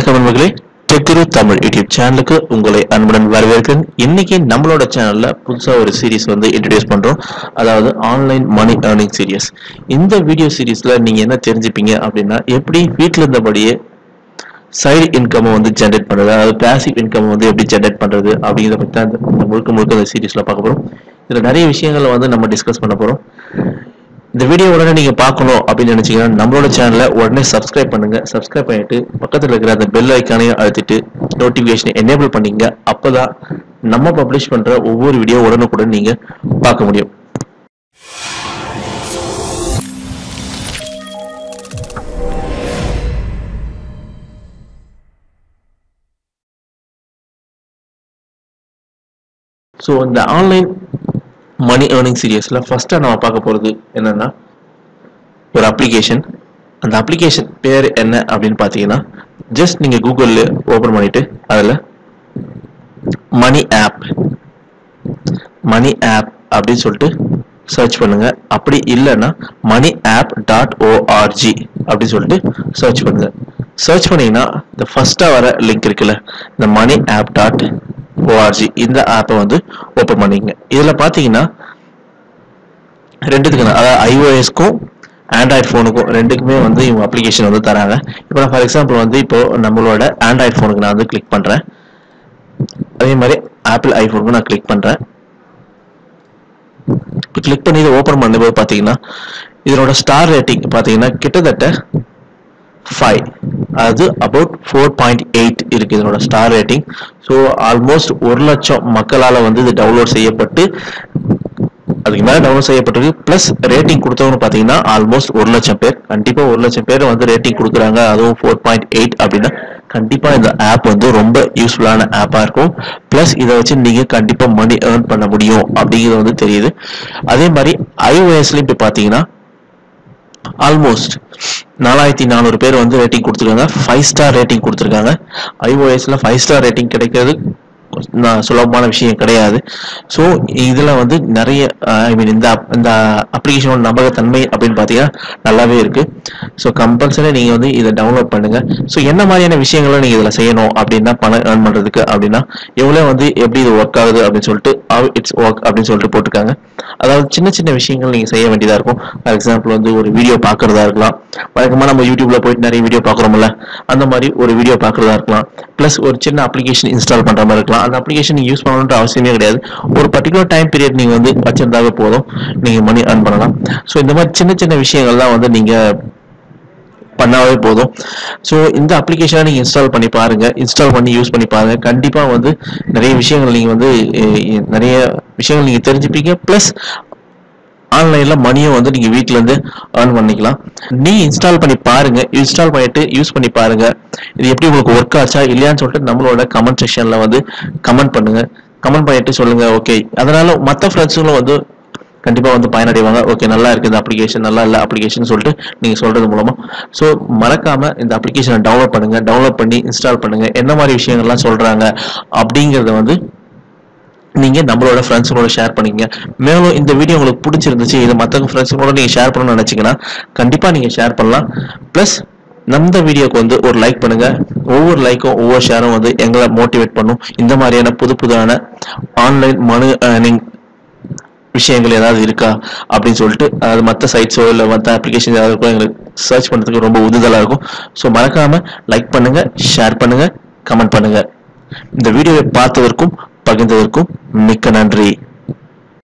வணக்கம் நண்பர்களே tech guru Tamil YouTube சேனலுக்கு உங்களை அன்புடன் வரவேற்கிறேன் இன்னைக்கு நம்மளோட சேனல்ல புதுசா ஒரு சீரிஸ் வந்து இன்ட்ரடியூஸ் பண்றோம் அதாவது ஆன்லைன் மணி ஏர்னிங் சீரிஸ் இந்த வீடியோ சீரிஸ்ல நீங்க என்ன தெரிஞ்சுப்பீங்க அப்படின்னா எப்படி வீட்டில் இருந்தபடியே சைடு இன்கம் வந்து ஜென்ரேட் பண்றது அதாவது பேசிவ் இன்கம் வந்து எப்படி ஜென்ரேட் பண்றது அப்படிங்கிறத பத்தி தான் இந்த முழுக்க முழுக்க இந்த சீரிஸ்ல பார்க்க போறோம் இதுல நிறைய விஷயங்களை வந்து நம்ம டிஸ்கஸ் பண்ண போறோம் இந்த வீடியோ உடனே நீங்க பார்க்கணும் அப்படின்னு நினைச்சீங்கன்னா நம்மளோட சேனலை உடனே சப்ஸ்கிரைப் பண்ணுங்க சப்ஸ்கிரைப் பண்ணிட்டு பக்கத்துல இருக்கிற அந்த பெல் ஐக்கானையும் அழுத்திட்டு நோட்டிபிகேஷனை எனேபிள் பண்ணீங்க அப்பதான் நம்ம பப்ளிஷ் பண்ற ஒவ்வொரு வீடியோ உடனுக்குடன் நீங்க பார்க்க முடியும் ஸோ இந்த ஆன்லைன் மணி ஏர்னிங் சீரியஸில் ஃபஸ்ட்டாக நம்ம பார்க்க போகிறது என்னன்னா ஒரு அப்ளிகேஷன் அந்த அப்ளிகேஷன் பேர் என்ன அப்படின்னு பார்த்தீங்கன்னா ஜஸ்ட் நீங்கள் கூகுளில் ஓப்பன் பண்ணிட்டு அதில் மணி ஆப் மணி ஆப் அப்படின்னு சொல்லிட்டு சர்ச் பண்ணுங்க அப்படி இல்லைன்னா மணி ஆப் டாட் ஓஆர்ஜி அப்படின்னு சொல்லிட்டு சர்ச் பண்ணுங்க சர்ச் பண்ணீங்கன்னா இந்த ஃபர்ஸ்ட்டாக வர லிங்க் இருக்குல்ல இந்த மணி ஆப் டாட் ஓஆர்ஜி இந்த ஆப்பை வந்து ஓப்பன் பண்ணிக்கங்க இதில் பார்த்தீங்கன்னா ரெண்டுத்துக்கு தான் அதாவது ஐஓஎஸ்க்கும் ஆண்ட்ராய்ட் ஃபோனுக்கும் ரெண்டுக்குமே வந்து இவங்க அப்ளிகேஷன் வந்து தராங்க இப்போ நான் ஃபார் எக்ஸாம்பிள் வந்து இப்போ நம்மளோட ஆண்ட்ராய்ட் ஃபோனுக்கு நான் வந்து கிளிக் பண்ணுறேன் அதே மாதிரி ஆப்பிள் ஐஃபோனுக்கு நான் கிளிக் பண்ணுறேன் இப்போ கிளிக் பண்ணி இதை ஓப்பன் பண்ணும்போது பார்த்தீங்கன்னா இதனோட ஸ்டார் ரேட்டிங் பார்த்தீங்கன்னா கிட்டத்தட்ட ஃபைவ் அது அபவுட் ஃபோர் பாயிண்ட் எயிட் இருக்கு இதனோட ஸ்டார் ரேட்டிங் ஸோ ஆல்மோஸ்ட் ஒரு லட்சம் மக்களால் வந்து இது டவுன்லோட் செய்யப்பட்டு அதுக்கு மேலே டவுன்லோட் செய்யப்பட்டிருக்கு ப்ளஸ் ரேட்டிங் கொடுத்தவங்க பார்த்தீங்கன்னா ஆல்மோஸ்ட் ஒரு லட்சம் பேர் கண்டிப்பாக ஒரு லட்சம் பேர் வந்து ரேட்டிங் கொடுக்குறாங்க அதுவும் ஃபோர் பாயிண்ட் எயிட் அப்படின்னா கண்டிப்பாக இந்த ஆப் வந்து ரொம்ப யூஸ்ஃபுல்லான ஆப்பாக இருக்கும் ப்ளஸ் இதை வச்சு நீங்கள் கண்டிப்பாக மணி ஏர்ன் பண்ண முடியும் அப்படிங்கிறது வந்து தெரியுது அதே மாதிரி ஐஓஎஸ்லையும் இப்போ பார்த்தீங்கன்னா ஆல்மோஸ்ட் நாலாயிரத்தி நானூறு பேர் வந்து ரேட்டிங் கொடுத்துருக்காங்க ஃபைவ் ஸ்டார் ரேட்டிங் கொடுத்துருக்காங்க ஐஓஎஸ்ல ஃபைவ் ஸ்டார் ரேட்டிங் கிடைக்கிறது நான் சுலபமான விஷயம் கிடையாது ஸோ இதில் வந்து நிறைய ஐ மீன் இந்த app- இந்த அப்ளிகேஷனோட நம்பகத்தன்மை அப்படின்னு பார்த்தீங்கன்னா நல்லாவே இருக்கு ஸோ கம்பல்சரி நீங்கள் வந்து இதை டவுன்லோட் பண்ணுங்க ஸோ என்ன மாதிரியான விஷயங்களை நீங்கள் இதில் செய்யணும் அப்படின்னா பணம் ஏர்ன் பண்ணுறதுக்கு அப்படின்னா எவ்வளோ வந்து எப்படி இது ஒர்க் ஆகுது அப்படின்னு சொல்லிட்டு how இட்ஸ் ஒர்க் அப்படின்னு சொல்லிட்டு போட்டிருக்காங்க அதாவது சின்ன சின்ன விஷயங்கள் நீங்கள் செய்ய வேண்டியதாக இருக்கும் ஃபார் எக்ஸாம்பிள் வந்து ஒரு வீடியோ பார்க்குறதா இருக்கலாம் வழக்கமாக நம்ம யூடியூப்ல போயிட்டு நிறைய வீடியோ பார்க்குறோம்ல அந்த மாதிரி ஒரு வீடியோ பார்க்குறதா இருக்கலாம் ப்ளஸ் ஒரு சின்ன அப்ளிகேஷன் இன்ஸ்டால் பண்ணுற மாதிரி இருக்கலாம் அந்த அப்ளிகேஷன் நீங்கள் யூஸ் பண்ணணுன்ற அவசியமே கிடையாது ஒரு பர்டிகுலர் டைம் பீரியட் நீங்கள் வந்து வச்சிருந்தாவே போதும் நீங்கள் மணி earn பண்ணலாம் ஸோ இந்த மாதிரி சின்ன சின்ன விஷயங்கள்லாம் வந்து நீங்கள் பண்ணாவே போதும் ஸோ இந்த அப்ளிகேஷனை நீங்கள் இன்ஸ்டால் பண்ணி பாருங்க இன்ஸ்டால் பண்ணி யூஸ் பண்ணி பாருங்க கண்டிப்பாக வந்து நிறைய விஷயங்கள் நீங்கள் வந்து அஹ், நிறைய விஷயங்கள் நீங்கள் தெரிஞ்சுப்பீங்க ப்ளஸ் ஆன்லைன்ல மணியும் வந்து நீங்க வீட்ல இருந்து earn பண்ணிக்கலாம் நீ இன்ஸ்டால் பண்ணி பாருங்க இன்ஸ்டால் பண்ணிட்டு யூஸ் பண்ணி பாருங்க இது எப்படி உங்களுக்கு ஒர்க் ஆச்சா இல்லையான்னு சொல்லிட்டு நம்மளோட கமெண்ட் செக்ஷன்ல வந்து கமெண்ட் பண்ணுங்க கமெண்ட் பண்ணிட்டு சொல்லுங்க ஓகே அதனால மற்ற ஃப்ரெண்ட்ஸுங்களும் வந்து கண்டிப்பா வந்து பயனடைவாங்க ஓகே நல்லா இருக்கு இந்த அப்ளிகேஷன் நல்லா இல்ல அப்ளிகேஷன் சொல்லிட்டு நீங்க சொல்றது மூலமா ஸோ மறக்காம இந்த அப்ளிகேஷனை டவுன்லோட் பண்ணுங்க டவுன்லோட் பண்ணி இன்ஸ்டால் பண்ணுங்க என்ன மாதிரி விஷயங்கள்லாம் சொல்றாங்க அப்படிங்கறத வந்து நீங்க நம்மளோட ஃப்ரெண்ட்ஸுங்களோட ஷேர் பண்ணிக்கங்க மேலும் இந்த வீடியோ உங்களுக்கு பிடிச்சிருந்துச்சு இது மற்ற ஃப்ரெண்ட்ஸுங்களோட நீங்க ஷேர் பண்ணணும்னு நினைச்சீங்கன்னா கண்டிப்பா நீங்க ஷேர் பண்ணலாம் ப்ளஸ் நம்ம வீடியோக்கு வந்து ஒரு லைக் பண்ணுங்க ஒவ்வொரு லைக்கும் ஒவ்வொரு ஷேரும் வந்து எங்களை மோட்டிவேட் பண்ணும் இந்த மாதிரியான புது புதான ஆன்லைன் மனு earning விஷயங்கள் ஏதாவது இருக்கா அப்படின்னு சொல்லிட்டு அது மற்ற சைட்ஸோ இல்லை மற்ற அப்ளிகேஷன் ஏதாவது இருக்கோ எங்களுக்கு சர்ச் பண்ணுறதுக்கு ரொம்ப உதவியாக இருக்கும் ஸோ மறக்காம லைக் பண்ணுங்க ஷேர் பண்ணுங்க கமெண்ட் பண்ணுங்க இந்த வீடியோவை பார்த்ததற்கும் பகிர்ந்ததற்கும் மிக்க நன்றி